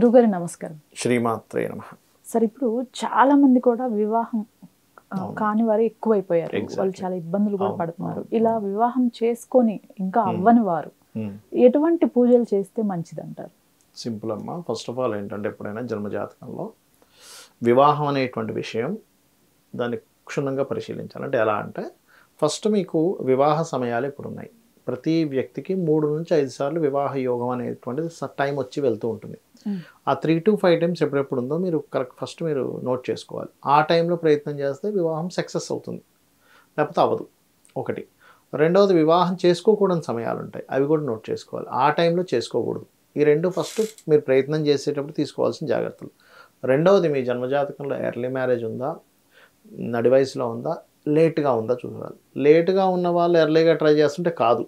గురుగారి నమస్కారం శ్రీమాత్రే నమ సార్ ఇప్పుడు చాలా మంది కూడా వివాహం ఆ, అవును. కాని వారు ఎక్కువైపోయారు Exactly. వాళ్ళు చాలా ఇబ్బందులు కూడా అవును, పడుతున్నారు అవును, ఇలా వివాహం చేసుకొని ఇంకా అవ్వని వారు ఎటువంటి పూజలు చేస్తే మంచిది అంటారు సింపుల్ అమ్మా ఫస్ట్ ఆఫ్ ఆల్ ఏంటంటే ఎప్పుడైనా జన్మజాతకంలో వివాహం అనేటువంటి విషయం దాన్ని క్షుణ్ణంగా పరిశీలించాలి అంటే ఎలా అంటే ఫస్ట్ మీకు వివాహ సమయాలు ఇప్పుడు ఉన్నాయి ప్రతి వ్యక్తికి మూడు నుంచి ఐదు సార్లు వివాహ యోగం అనేటువంటిది టైం వచ్చి వెళ్తూ ఉంటుంది Mm. ఆ త్రీ టు ఫైవ్ టైమ్స్ ఎప్పుడెప్పుడు ఉందో మీరు కరెక్ట్ ఫస్ట్ మీరు నోట్ చేసుకోవాలి ఆ టైంలో ప్రయత్నం చేస్తే వివాహం సక్సెస్ అవుతుంది లేకపోతే అవ్వదు ఒకటి రెండవది వివాహం చేసుకోకూడని సమయాలు ఉంటాయి అవి కూడా నోట్ చేసుకోవాలి ఆ టైంలో చేసుకోకూడదు ఈ రెండు ఫస్ట్ మీరు ప్రయత్నం చేసేటప్పుడు తీసుకోవాల్సిన జాగ్రత్తలు రెండవది మీ జన్మజాతకంలో ఎర్లీ మ్యారేజ్ ఉందా నడి వయసులో ఉందా లేట్గా ఉందా చూడాలి లేట్గా ఉన్న వాళ్ళు ఎర్లీగా ట్రై చేస్తుంటే కాదు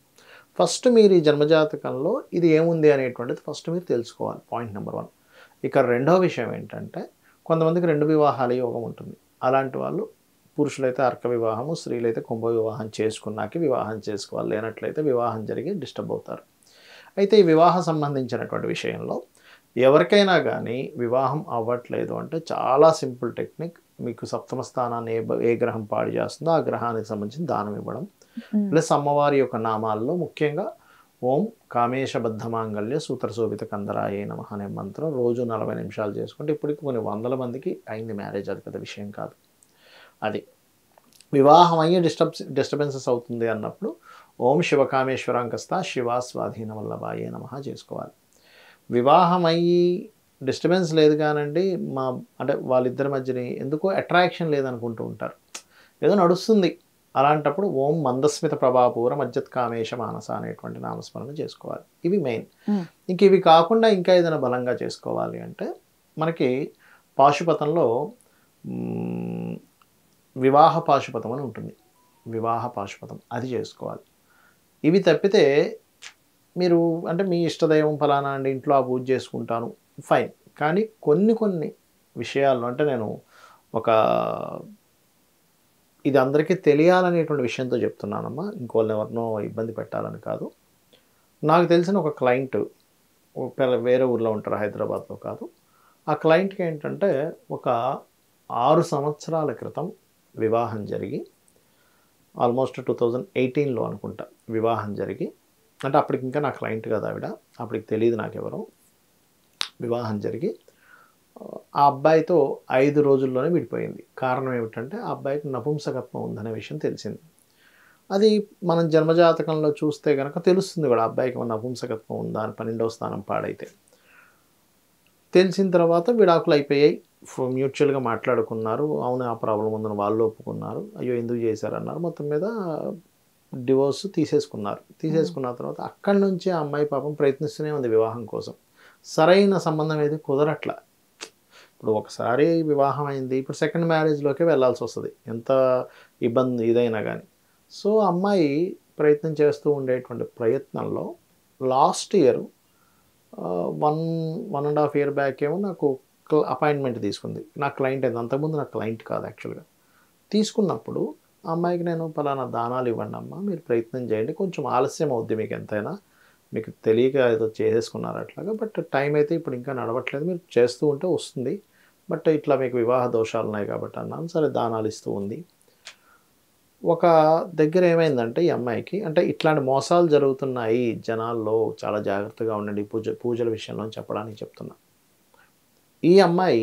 ఫస్ట్ మీరు ఈ జన్మజాతకంలో ఇది ఏముంది అనేటువంటిది ఫస్ట్ మీరు తెలుసుకోవాలి పాయింట్ నెంబర్ వన్ ఇక రెండో విషయం ఏంటంటే కొంతమందికి రెండు వివాహాల యోగం ఉంటుంది అలాంటి వాళ్ళు పురుషులైతే అర్క వివాహము స్త్రీలైతే కుంభ వివాహం చేసుకున్నాక వివాహం చేసుకోవాలి లేనట్లయితే వివాహం జరిగి డిస్టర్బ్ అవుతారు అయితే ఈ వివాహ సంబంధించినటువంటి విషయంలో ఎవరికైనా కానీ వివాహం అవ్వట్లేదు అంటే చాలా సింపుల్ టెక్నిక్ మీకు సప్తమ స్థానాన్ని ఏ బ- ఏ గ్రహం పాడు చేస్తుందో ఆ గ్రహానికి సంబంధించిన దానం ఇవ్వడం Mm. ప్లస్ అమ్మవారి యొక్క నామాల్లో ముఖ్యంగా ఓం కామేశబద్ధ మాంగళ్య సూత్ర శోభిత కందరాయే నమ అనే మంత్రం రోజు నలభై నిమిషాలు చేసుకుంటే ఇప్పటికి కొన్ని వందల మందికి అయింది మ్యారేజ్ అది పెద్ద విషయం కాదు అది వివాహం అయ్యే డిస్టర్బ్ డిస్టర్బెన్సెస్ అవుతుంది అన్నప్పుడు ఓం శివకామేశ్వరాంకస్త శివ స్వాధీన వల్లభాయే నమ చేసుకోవాలి వివాహం అయ్యి డిస్టర్బెన్స్ లేదు కానండి మా అంటే వాళ్ళిద్దరి మధ్యని ఎందుకో అట్రాక్షన్ లేదనుకుంటూ ఉంటారు ఏదో నడుస్తుంది అలాంటప్పుడు ఓం మందస్మిత ప్రభాపూర మజ్జత్ కామేశ మానస అనేటువంటి నామస్మరణ చేసుకోవాలి ఇవి మెయిన్ Mm. ఇంక ఇవి కాకుండా ఇంకా ఏదైనా బలంగా చేసుకోవాలి అంటే మనకి పాశుపతంలో మ్, వివాహ పాశుపతం అని ఉంటుంది వివాహ పాశుపతం అది చేసుకోవాలి ఇవి తప్పితే మీరు అంటే మీ ఇష్టదైవం ఫలానా అండి ఇంట్లో ఆ పూజ చేసుకుంటాను ఫైన్ కానీ కొన్ని కొన్ని విషయాల్లో అంటే నేను ఒక ఇది అందరికీ తెలియాలనేటువంటి విషయంతో చెప్తున్నానమ్మా ఇంకోళ్ళని ఎవరినో ఇబ్బంది పెట్టాలని కాదు నాకు తెలిసిన ఒక క్లయింట్ వేరే ఊర్లో ఉంటారు హైదరాబాద్లో కాదు ఆ క్లయింట్కి ఏంటంటే ఒక ఆరు సంవత్సరాల క్రితం వివాహం జరిగి ఆల్మోస్ట్ టూ థౌజండ్ ఎయిటీన్లో అనుకుంటా వివాహం జరిగి అంటే అప్పటికి ఇంకా నా క్లయింట్ కదా ఆవిడ అప్పటికి తెలియదు నాకెవరో వివాహం జరిగి ఆ అబ్బాయితో ఐదు రోజుల్లోనే విడిపోయింది కారణం ఏమిటంటే ఆ అబ్బాయికి నపుంసకత్వం ఉందనే విషయం తెలిసింది అది మనం జన్మజాతకంలో చూస్తే కనుక తెలుస్తుంది కూడా ఆ అబ్బాయికి ఏమన్నా నపుంసకత్వం ఉందా అని పన్నెండవ స్థానం పాడైతే తెలిసిన తర్వాత విడాకులు అయిపోయాయి ఫ్- మ్యూచువల్గా మాట్లాడుకున్నారు అవును ఆ ప్రాబ్లం ఉందని వాళ్ళు ఒప్పుకున్నారు అయ్యో ఎందుకు చేశారన్నారు మొత్తం మీద డివోర్స్ తీసేసుకున్నారు తీసేసుకున్న తర్వాత అక్కడి నుంచి ఆ అమ్మాయి పాపం ప్రయత్నిస్తూనే ఉంది వివాహం కోసం సరైన సంబంధం ఏది కుదరట్ల ఇప్పుడు ఒకసారి వివాహం అయింది ఇప్పుడు సెకండ్ మ్యారేజ్లోకి వెళ్ళాల్సి వస్తుంది ఎంత ఇబ్బంది ఇదైనా కానీ సో అమ్మాయి ప్రయత్నం చేస్తూ ఉండేటువంటి ప్రయత్నంలో last year one one and half year back ఏమో నాకు అపాయింట్మెంట్ తీసుకుంది నా క్లయింట్ అది అంతకుముందు నా క్లయింట్ కాదు యాక్చువల్గా తీసుకున్నప్పుడు ఆ అమ్మాయికి నేను పలానా దానాలు ఇవ్వండి అమ్మా మీరు ప్రయత్నం చేయండి కొంచెం ఆలస్యం అవుద్ది మీకు ఎంతైనా మీకు తెలియక ఏదో చేసేసుకున్నారు అట్లాగా బట్ టైం అయితే ఇప్పుడు ఇంకా నడవట్లేదు మీరు చేస్తూ ఉంటే వస్తుంది బట్ ఇట్లా మీకు వివాహ దోషాలు ఉన్నాయి కాబట్టి అన్నాను సరే దానాలు ఇస్తూ ఉంది ఒక దగ్గర ఏమైందంటే ఈ అమ్మాయికి అంటే ఇట్లాంటి మోసాలు జరుగుతున్నాయి జనాల్లో చాలా జాగ్రత్తగా ఉండండి పూజ పూజల విషయంలో అని చెప్పడానికి చెప్తున్నా ఈ అమ్మాయి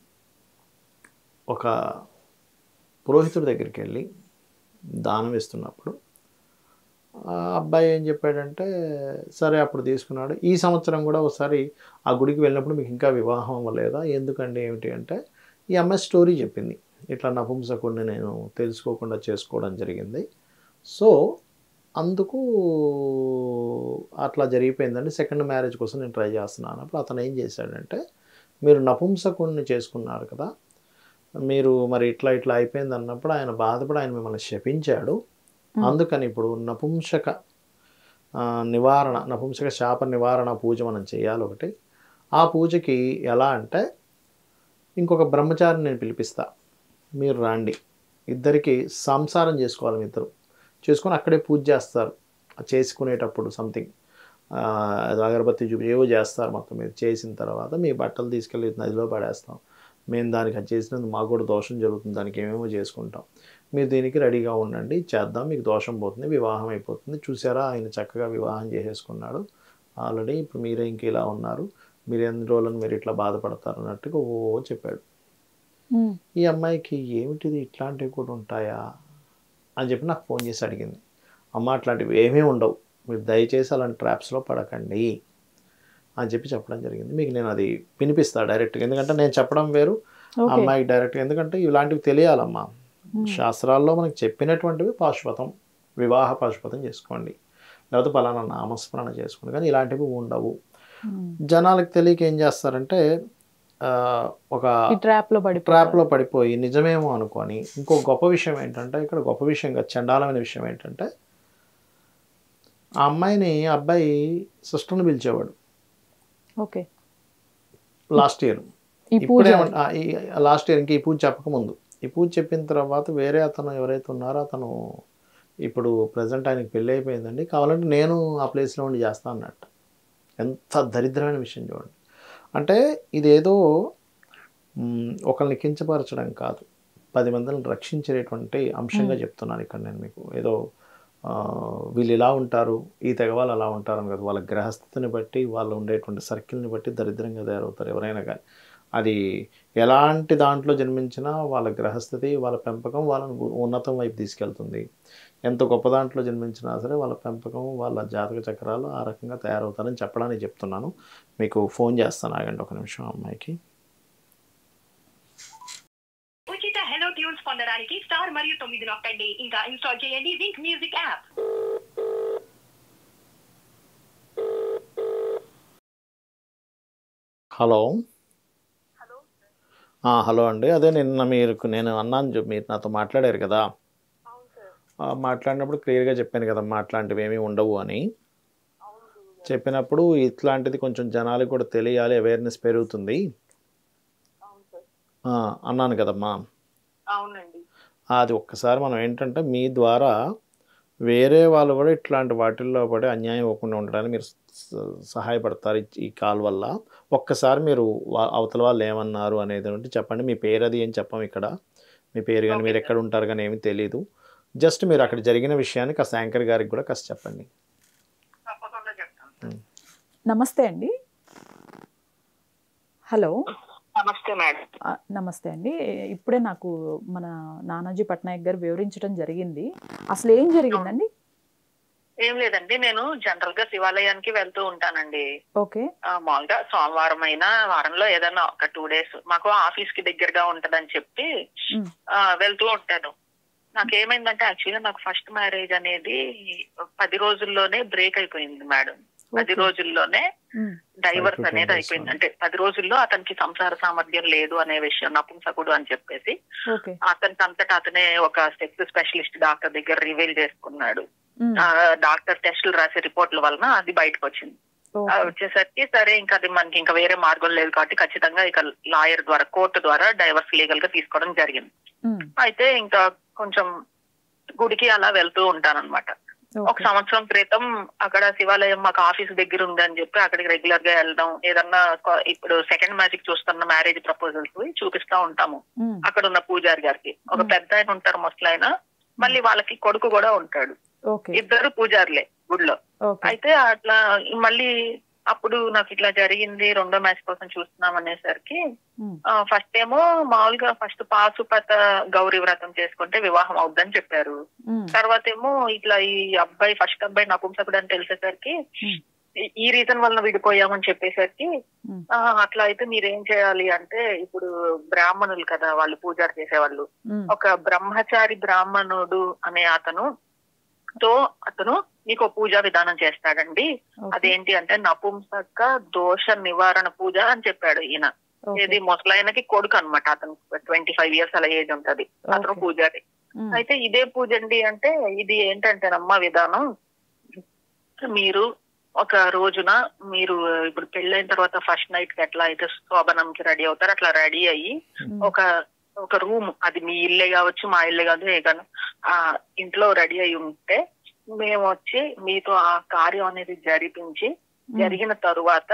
ఒక పురోహితుడి దగ్గరికి వెళ్ళి దానం ఇస్తున్నప్పుడు ఆ అబ్బాయి ఏం చెప్పాడంటే సరే అప్పుడు తీసుకున్నాడు ఈ సంవత్సరం కూడా ఒకసారి ఆ గుడికి వెళ్ళినప్పుడు మీకు ఇంకా వివాహం అవ్వలేదా ఎందుకండి ఏమిటి అంటే ఈ అమ్మాయి స్టోరీ చెప్పింది ఇట్లా నపుంసకుడిని నేను తెలుసుకోకుండా చేసుకోవడం జరిగింది సో అందుకు అట్లా జరిగిపోయిందండి సెకండ్ మ్యారేజ్ కోసం నేను ట్రై చేస్తున్నాను అప్పుడు అతను ఏం చేశాడంటే మీరు నపుంసకుడిని చేసుకున్నారు కదా మీరు మరి ఇట్లా ఇట్లా అయిపోయింది అన్నప్పుడు ఆయన బాధపడి ఆయన మిమ్మల్ని శపించాడు Mm. అందుకని ఇప్పుడు నపుంసక ఆ, నివారణ నపుంసక శాప నివారణ పూజ మనం చేయాలి ఒకటి ఆ పూజకి ఎలా అంటే ఇంకొక బ్రహ్మచారిని నేను పిలిపిస్తా మీరు రాండి ఇద్దరికి సంసారం చేసుకోవాలి మీ ఇద్దరు చేసుకొని అక్కడే పూజ చేస్తారు ఆ చేసుకునేటప్పుడు సంథింగ్ ఆ, అది అగరబత్తి చూపి ఏవో చేస్తారు మొత్తం మీరు చేసిన తర్వాత మీ బట్టలు తీసుకెళ్ళి నదిలో పడేస్తాం మేము దానికి అది చేసినందుకు మాకు కూడా దోషం జరుగుతుంది దానికి ఏమేమో చేసుకుంటాం మీరు దీనికి రెడీగా ఉండండి చేద్దాం మీకు దోషం పోతుంది వివాహం అయిపోతుంది చూసారా ఆయన చక్కగా వివాహం చేసేసుకున్నాడు ఆల్రెడీ ఇప్పుడు మీరే ఇంక ఇలా ఉన్నారు మీరు ఎన్ని రోజులను మీరు ఇట్లా బాధపడతారు అన్నట్టుగా ఓ చెప్పాడు ఉమ్, ఈ అమ్మాయికి ఏమిటిది ఇట్లాంటివి కూడా ఉంటాయా అని చెప్పి నాకు ఫోన్ చేసి అడిగింది అమ్మ అట్లాంటివి ఏమీ ఉండవు మీరు దయచేసి అలాంటి ట్రాప్స్లో పడకండి అని చెప్పి చెప్పడం జరిగింది మీకు నేను అది వినిపిస్తా డైరెక్ట్గా ఎందుకంటే నేను చెప్పడం వేరు ఆ ఓకే అమ్మాయికి డైరెక్ట్గా ఎందుకంటే ఇలాంటివి తెలియాలమ్మా ఉమ్, శాస్త్రాల్లో మనకు చెప్పినటువంటివి పాశుపతం వివాహ పాశుపతం చేసుకోండి లేకపోతే పలానా నామస్మరణ చేసుకోండి కానీ ఇలాంటివి ఉండవు ఉమ్. జనాలకు తెలియక ఏం చేస్తారంటే ఆ, ఒక ఈ ట్రాప్ లో పడి ట్రాప్లో పడిపోయి నిజమేమో అనుకొని ఇంకో గొప్ప విషయం ఏంటంటే ఇక్కడ గొప్ప విషయంగా చండాలమైన విషయం ఏంటంటే ఆ అమ్మాయిని ఆ అబ్బాయి సిస్టర్ని పిలిచేవాడు ఓకే లాస్ట్ ఇయర్ ఈ పూజ ఇప్పుడే లాస్ట్ ఇయర్ ఇంక ఈ పూజ చెప్పకముందు ఈ పూజ చెప్పిన తర్వాత వేరే అతను ఎవరైతే ఉన్నారో అతను ఇప్పుడు ప్రజెంట్ ఆయనకి పెళ్ళి అయిపోయిందండి కావాలంటే నేను ఆ ప్లేస్లో ఉండి చేస్తా అన్నట్టు ఎంత దరిద్రమైన విషయం చూడండి అంటే ఇదేదో మ్, ఒకరిని కించపరచడం కాదు పది మందిని రక్షించేటువంటి అంశంగా చెప్తున్నాను ఇక్కడ నేను మీకు ఏదో ఆ, వీళ్ళు ఇలా ఉంటారు ఈ తెగ వాళ్ళు అలా ఉంటారు అని కాదు వాళ్ళ గ్రహస్థితిని బట్టి వాళ్ళు ఉండేటువంటి సర్కిల్ని బట్టి దరిద్రంగా తయారవుతారు ఎవరైనా కానీ అది ఎలాంటి దాంట్లో జన్మించినా వాళ్ళ గ్రహస్థితి వాళ్ళ పెంపకం వాళ్ళని ఉ- ఉన్నతం వైపు తీసుకెళ్తుంది ఎంత గొప్ప దాంట్లో జన్మించినా సరే వాళ్ళ పెంపకం వాళ్ళ జాతక చక్రాలు ఆ రకంగా తయారవుతారని చెప్పడానికి చెప్తున్నాను మీకు ఫోన్ చేస్తాను ఆగండి ఒక నిమిషం అమ్మాయికి ఉచిత హెలో ట్యూన్స్ పొందడానికి స్టార్ మరియు తొమ్మిది నొక్కండి ఇంకా ఇన్స్టాల్ చేయండి వింక్ మ్యూజిక్ యాప్ హలో ఆ, హలో అండి అదే నిన్న మీరు నేను అన్నాను చెప్పు, మీరు నాతో మాట్లాడారు కదా ఆ, మాట్లాడినప్పుడు క్లియర్గా చెప్పాను కదా అట్లాంటివి ఏమీ ఉండవు అని చెప్పినప్పుడు ఇట్లాంటిది కొంచెం జనాలకు కూడా తెలియాలి అవేర్నెస్ పెరుగుతుంది ఆ, అన్నాను కదమ్మా అవునండి అది ఒక్కసారి మనం ఏంటంటే మీ ద్వారా వేరే వాళ్ళు కూడా ఇట్లాంటి వాటిల్లో పడి అన్యాయం ఇవ్వకుండా ఉండడానికి మీరు స- సహాయపడతారు ఈ- ఈ కాల్ వల్ల ఒక్కసారి మీరు వా- అవతల వాళ్ళు ఏమన్నారు అనేది ఉంటే చెప్పండి మీ పేరు అది ఏం చెప్పం ఇక్కడ మీ పేరు కానీ మీరు ఎక్కడ ఉంటారు కానీ ఏమీ తెలియదు జస్ట్ మీరు అక్కడ జరిగిన విషయాన్ని కాస్త యాంకర్ గారికి కూడా కాస్త చెప్పండి తప్పకుండా చెప్తాను నమస్తే అండి హలో నమస్తే మేడం ఆ, నమస్తే అండి ఇప్పుడే నాకు మన నానాజీ పట్నాయక్ గారు వివరించడం జరిగింది అసలు ఏం జరిగిందండి ఏం లేదండి నేను జనరల్ గా శివాలయానికి వెళ్తూ ఉంటానండి ఓకే ఆ, మామూలుగా సోమవారం అయినా వారంలో ఏదైనా ఒక టూ డేస్ మాకు ఆఫీస్ కి దగ్గరగా ఉంటదని చెప్పి ఉమ్, ఆ, వెళ్తూ ఉంటాను నాకేమైందంటే యాక్చువల్గా నాకు ఫస్ట్ మ్యారేజ్ అనేది పది రోజుల్లోనే బ్రేక్ అయిపోయింది మేడం పది ఓకే. రోజుల్లోనే ఉమ్, డైవర్స్ Five to ten అనేది days అయిపోయింది లో. అంటే పది రోజుల్లో అతనికి సంసార సామర్థ్యం లేదు అనే విషయం నపుంసకుడు అని చెప్పేసి ఓకే అతనికి అంతటా అతనే ఒక సెక్స్ స్పెషలిస్ట్ డాక్టర్ దగ్గర రివీల్ చేసుకున్నాడు ఉమ్, ఆ, డాక్టర్ టెస్టులు రాసే రిపోర్ట్ల వలన అది బయటకు వచ్చింది ఆ, ఓకే. వచ్చేసరికి సరే ఇంకా అది మనకి ఇంకా వేరే మార్గం లేదు కాబట్టి ఖచ్చితంగా ఇక లాయర్ ద్వారా కోర్టు ద్వారా డైవర్స్ లీగల్ గా తీసుకోవడం జరిగింది ఉమ్, అయితే ఇంకా కొంచెం గుడికి అలా వెళ్తూ ఉంటానన్నమాట ఒక ఓకే. సంవత్సరం క్రితం అక్కడ శివాలయం మాకు ఆఫీస్ దగ్గర ఉంది అని చెప్పి అక్కడికి రెగ్యులర్ గా వెళ్దాం ఏదన్నా కొ- ఇప్పుడు సెకండ్ మ్యాజిక్ చూస్తున్న మ్యారేజ్ ప్రపోజల్స్ చూపిస్తా ఉంటాము ఉమ్, అక్కడ ఉన్న పూజారి గారికి ఒక Hmm. పెద్ద ఆయన ఉంటారు ముసలాయన మళ్ళీ వాళ్ళకి కొడుకు కూడా ఉంటాడు ఓకే ఇద్దరు పూజారులే గుడిలో ఓకే అయితే అట్లా మళ్ళీ అప్పుడు నాకు ఇట్లా జరిగింది రెండో మ్యాచ్ కోసం చూస్తున్నాం అనేసరికి ఉమ్, ఫస్ట్ ఏమో మామూలుగా ఫస్ట్ పాశుపత గౌరీ వ్రతం చేసుకుంటే వివాహం అవుద్దని చెప్పారు ఉమ్, తర్వాత ఏమో ఇట్లా ఈ అబ్బాయి ఫస్ట్ అబ్బాయి నపుంసకుడు అని తెలిసేసరికి Hmm. ఈ- ఈ రీజన్ వలన విడిపోయామని చెప్పేసరికి Hmm. ఆ, అట్లా అయితే మీరేం చేయాలి అంటే ఇప్పుడు బ్రాహ్మణులు కదా వాళ్ళు పూజారు చేసేవాళ్ళు ఉమ్, ఒక బ్రహ్మచారి బ్రాహ్మణుడు అనే అతను తో అతను మీకు ఒక పూజా విధానం చేస్తాడండి ఓకే. అదేంటి అంటే నపుంసక దోష నివారణ పూజ అని చెప్పాడు ఈయన ఓకే. ఇది ముసలాయనకి కొడుకు అన్నమాట అతను ట్వంటీ ఫైవ్ ఇయర్స్ అలా ఏజ్ ఉంటది అతను ఓకే. పూజారి ఉమ్, అయితే ఇదే పూజ అండి అంటే ఇది ఏంటంటేనమ్మా విధానం మీరు ఒక రోజున మీరు ఇప్పుడు పెళ్ళైన తర్వాత ఫస్ట్ నైట్ కి ఎట్లా అయితే శోభనంకి రెడీ అవుతారో అట్లా రెడీ అయ్యి ఉమ్, ఒక ఒక రూమ్ అది మీ ఇల్లే కావచ్చు మా ఇల్లే కాదు ఏదైనా ఆ ఇంట్లో రెడీ అయి ఉంటే మేము వచ్చి మీతో ఆ కార్యం అనేది జరిపించి జరిగిన తరువాత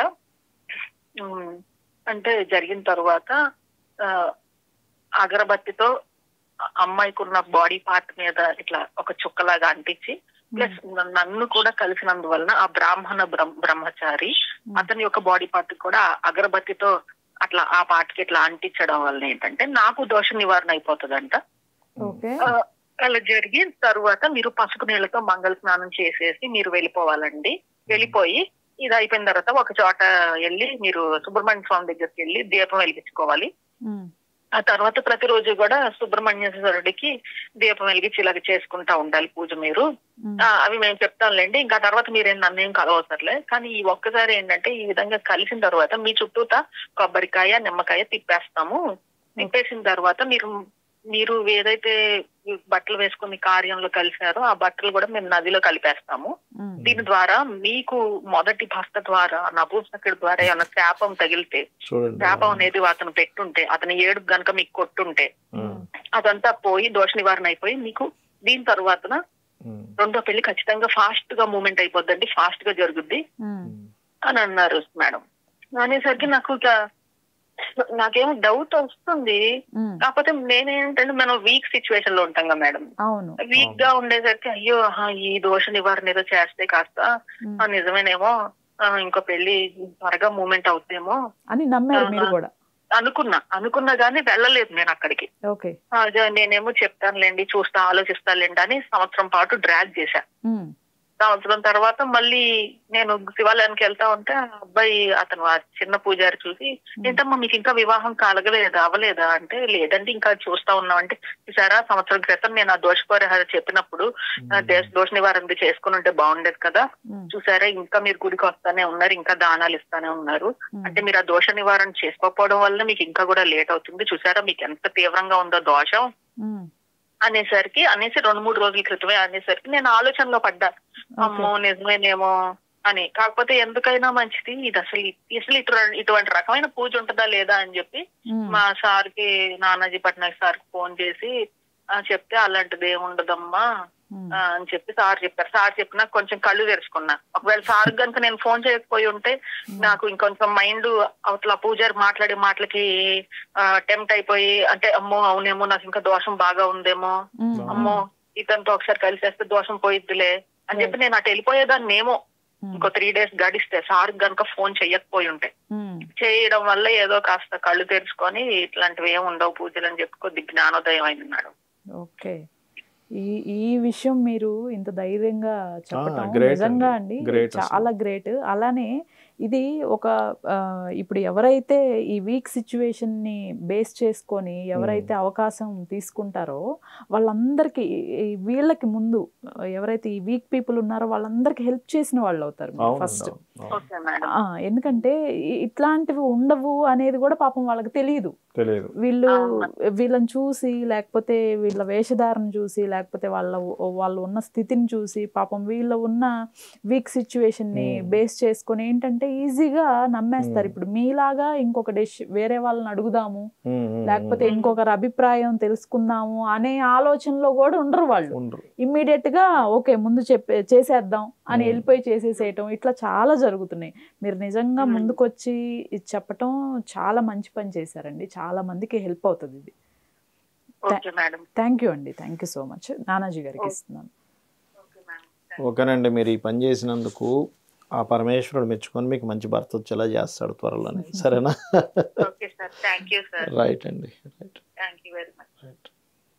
ఉమ్, అంటే జరిగిన తరువాత ఆ, అగరబత్తితో ఆ అమ్మాయికి ఉన్న బాడీ పార్ట్ మీద ఇట్లా ఒక చుక్కలాగా అంటించి ప్లస్ నన్ను కూడా కలిసినందువలన ఆ బ్రాహ్మణ బ్రహ్మ- బ్రహ్మచారి అతని యొక్క బాడీ పార్ట్ కూడా ఆ అగరబత్తితో అట్లా ఆ పార్ట్కి ఇట్లా అంటించడం వల్ల ఏంటంటే నాకు దోష నివారణ అయిపోతుందంట ఓకే ఆ, అలా జరిగిన తరువాత మీరు పసుపు నీళ్ళతో మంగళ స్నానం చేసేసి మీరు వెళ్ళిపోవాలండి వెళ్ళిపోయి ఇది అయిపోయిన తర్వాత ఒక చోట వెళ్ళి మీరు సుబ్రహ్మణ్య స్వామి దగ్గరికి వెళ్ళి దీపం వెలిగించుకోవాలి ఉమ్, ఆ తర్వాత ప్రతిరోజు కూడా సుబ్రహ్మణ్యేశ్వరుడికి దీపం వెలిగించి ఇలాగ చేసుకుంటా ఉండాలి పూజ మీరు ఉమ్, ఆ, అవి మేము చెప్తాంలేండి ఇంకా తర్వాత మీరేం నన్ను ఏం కలవసర్లే కానీ ఈ ఒక్కసారి ఏంటంటే ఈ విధంగా కలిసిన తర్వాత మీ చుట్టూత కొబ్బరికాయ నిమ్మకాయ తిప్పేస్తాము తిప్పేసిన తర్వాత మీరు మీరు ఏదైతే ఈ బట్టలు వేసుకుని కార్యంలో కలిసారో ఆ బట్టలు కూడా మేము నదిలో కలిపేస్తాము ఉమ్, దీని ద్వారా మీకు మొదటి భర్త ద్వారా నపూసకుడి ద్వారా ఏమైనా శాపం తగిలితే చూడండి శాపం అనేది అతను పెట్టుంటే అతని ఏడు గనక మీకు కొట్టుంటే ఉమ్, అదంతా పోయి దోష నివారణ అయిపోయి మీకు దీని తర్వాతన ఉమ్, రెండో పెళ్లి ఖచ్చితంగా ఫాస్ట్ గా మూమెంట్ అయిపోద్దండి ఫాస్ట్ గా జరుగుద్ది ఉమ్, ఉమ్. అని అన్నారు మేడం అనేసరికి నాకు ఇక నాకేమో డౌట్ వస్తుంది ఉమ్, కాకపోతే నేనేంటంటే మనం వీక్ సిచ్యువేషన్ లో ఉంటాం కదా మేడం అవును వీక్ గా ఉండేసరికి అయ్యో ఆహా, ఈ దోష నివారణ ఏదో చేస్తే కాస్త ఉమ్, ఆ, నిజమేనేమో ఆ, ఇంకో పెళ్లి త్వరగా మూమెంట్ అవుతుందేమో అని నమ్మారు మీరు ఆహా. కూడా అనుకున్నా అనుకున్నా గానీ వెళ్ళలేదు నేను అక్కడికి ఓకే ఆ, జ- నేనేమో చెప్తానులేండి చూస్తా ఆలోచిస్తానులేండి అని సంవత్సరం పాటు డ్రాగ్ చేశా ఉమ్, సంవత్సరం తర్వాత మళ్ళీ నేను శివాలయానికి వెళ్తా ఉంటే ఆ అబ్బాయి అతను ఆ చిన్న పూజారి చూసి ఏంటమ్మా మీకు ఇంకా వివాహం కలగలేదా అవ్వలేదా అంటే లేదండి ఇంకా చూస్తా ఉన్నాం అంటే చూసారా సంవత్సరం క్రితం నేను ఆ దోష పరిహార చెప్పినప్పుడు ఆ, దేశ- దోష నివారణ చేసుకుని ఉంటే బాగుండేది కదా ఉమ్, చూసారా ఇంకా మీరు గుడికి వస్తానే ఉన్నారు ఇంకా దానాలు ఇస్తానే ఉన్నారు ఉమ్, అంటే మీరు ఆ దోష నివారణ చేసుకోకపోవడం వల్ల మీకు ఇంకా కూడా లేట్ అవుతుంది చూసారా మీకు ఎంత తీవ్రంగా ఉందో దోషం ఉమ్, అనేసరికి అనేసి రెండు మూడు రోజుల క్రితమే అనేసరికి నేను ఆలోచనలో పడ్డా అమ్మో నిజమేనేమో అని కాకపోతే ఎందుకైనా మంచిది ఇది అసలు అసలు ఇటువంటి ఇటువంటి రకమైన పూజ ఉంటుందా లేదా అని చెప్పి ఉమ్, మా సార్ కి నానాజీ పట్నాయక్ సార్ కి ఫోన్ చేసి ఆ, చెప్తే అలాంటిది ఏమి ఉండదమ్మా ఉమ్, ఆ, అని చెప్పి సార్ చెప్పారు సార్ చెప్పినా కొంచెం కళ్ళు తెరుచుకున్నా ఒకవేళ సార్ కనుక నేను ఫోన్ చేయకపోయి ఉంటే నాకు ఇంకొంచెం మైండ్ అవతల పూజారి మాట్లాడే మాటలకి టెంప్ట్ అయిపోయి అంటే అమ్మో అవునేమో నాకు ఇంకా దోషం బాగా ఉందేమో ఉమ్, అమ్మో ఇతనితో ఒకసారి కలిసేస్తే దోషం పోయిద్దిలే అని చెప్పి నేను అటు వెళ్ళిపోయేదాన్ని ఏమో ఉమ్, ఇంకో త్రీ డేస్ గడిస్తే సార్ గనుక ఫోన్ చెయ్యకపోయి ఉంటే ఉమ్, చేయడం వల్ల ఏదో కాస్త కళ్ళు తెరుచుకొని ఇట్లాంటివి ఏమి ఉండవు పూజలు అని చెప్పి కొద్ది జ్ఞానోదయం అయింది మేడం ఓకే ఈ ఈ విషయం మీరు ఇంత ధైర్యంగా చెప్పటం great నిజంగా అండి. అండి Great అసలు. చాలా గ్రేట్ అలానే ఇది ఒక ఆ, ఇప్పుడు ఎవరైతే ఈ వీక్ సిచ్యువేషన్ ని బేస్ చేసుకొని ఎవరైతే అవకాశం తీసుకుంటారో వాళ్ళందరికీ ఈ వీళ్ళకి ముందు ఎవరైతే ఈ వీక్ పీపుల్ ఉన్నారో వాళ్ళందరికీ హెల్ప్ చేసిన వాళ్ళు అవుతారు అవును ఫస్ట్ అవును, అవును. ఓకే మేడం ఆ, ఎందుకంటే ఇ- ఇట్లాంటివి ఉండవు అనేది కూడా పాపం వాళ్ళకి తెలియదు తెలియదు వీళ్ళు అవును. వీళ్ళని చూసి లేకపోతే వీళ్ళ వేషధారణ చూసి లేకపోతే వాళ్ళ వాళ్ళు ఉన్న స్థితిని చూసి పాపం వీళ్ళ ఉన్న వీక్ సిచ్యువేషన్ ని Hmm. బేస్ చేసుకొని ఏంటంటే ఈజీగా నమ్మేస్తారు Hmm. ఇప్పుడు మీలాగా ఇంకొక డెష్ వేరే వాళ్ళని అడుగుదాము ఉమ్, ఉమ్, లేకపోతే ఉమ్. ఇంకొకరి అభిప్రాయం తెలుసుకుందాము అనే ఆలోచనలో కూడా ఉండరు వాళ్ళు ఉండరు ఇమ్మీడియట్ గా ఓకే ముందు చెప్పే చేసేద్దాం అని Hmm. వెళ్ళిపోయి చేసేసేయటం ఇట్లా చాలా జరుగుతున్నాయి మీరు నిజంగా Hmm. ముందుకొచ్చి ఇది చెప్పటం చాలా మంచి పని చేశారండి చాలా మందికి హెల్ప్ అవుతుంది ఇది ఓకే మేడం థ్యాంక్ యూ అండి thank you so much Nanaji గారికి Okay. ఇస్తున్నాను ఓకే మేడం ఓకేనండి మీరు ఈ పని చేసినందుకు ఆ పరమేశ్వరుడు మెచ్చుకొని మీకు మంచి భర్త వచ్చేలా చేస్తాడు త్వరలోనే సరేనా okay sir thank you sir right అండి right thank you very much right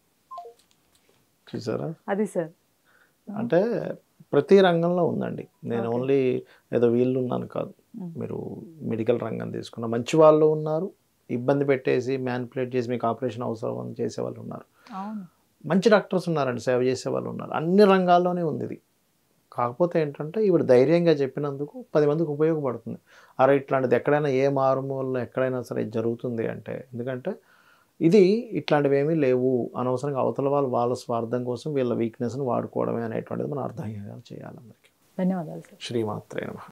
చూసారా అది సార్ అంటే ప్రతి రంగంలో ఉందండి నేను Okay. ఓన్లీ ఏదో వీళ్ళు ఉన్నాను కాదు Mm. మీరు మెడికల్ రంగం తీసుకున్న మంచి వాళ్ళు ఉన్నారు ఇబ్బంది పెట్టేసి మ్యానిపులేట్ చేసి మీకు ఆపరేషన్ అవసరం అని చేసే వాళ్ళు ఉన్నారు అవును మంచి డాక్టర్స్ ఉన్నారండి సేవ చేసే వాళ్ళు ఉన్నారు అన్ని రంగాల్లోనే ఉంది ఇది కాకపోతే ఏంటంటే ఇప్పుడు ధైర్యంగా చెప్పినందుకు పది మందికి ఉపయోగపడుతుంది అరే ఇట్లాంటిది ఎక్కడైనా ఏ మారుమూలలో ఎక్కడైనా సరే ఇది జరుగుతుంది అంటే ఎందుకంటే ఇది ఇట్లాంటివి ఏమీ లేవు అనవసరంగా అవతల వాళ్ళు వాళ్ళ స్వార్థం కోసం వీళ్ళ వీక్నెస్ని వాడుకోవడమే అనేటువంటిది మనం అర్థం చేయాలి అందరికీ ధన్యవాదాలు సార్ శ్రీమాత్రే నమః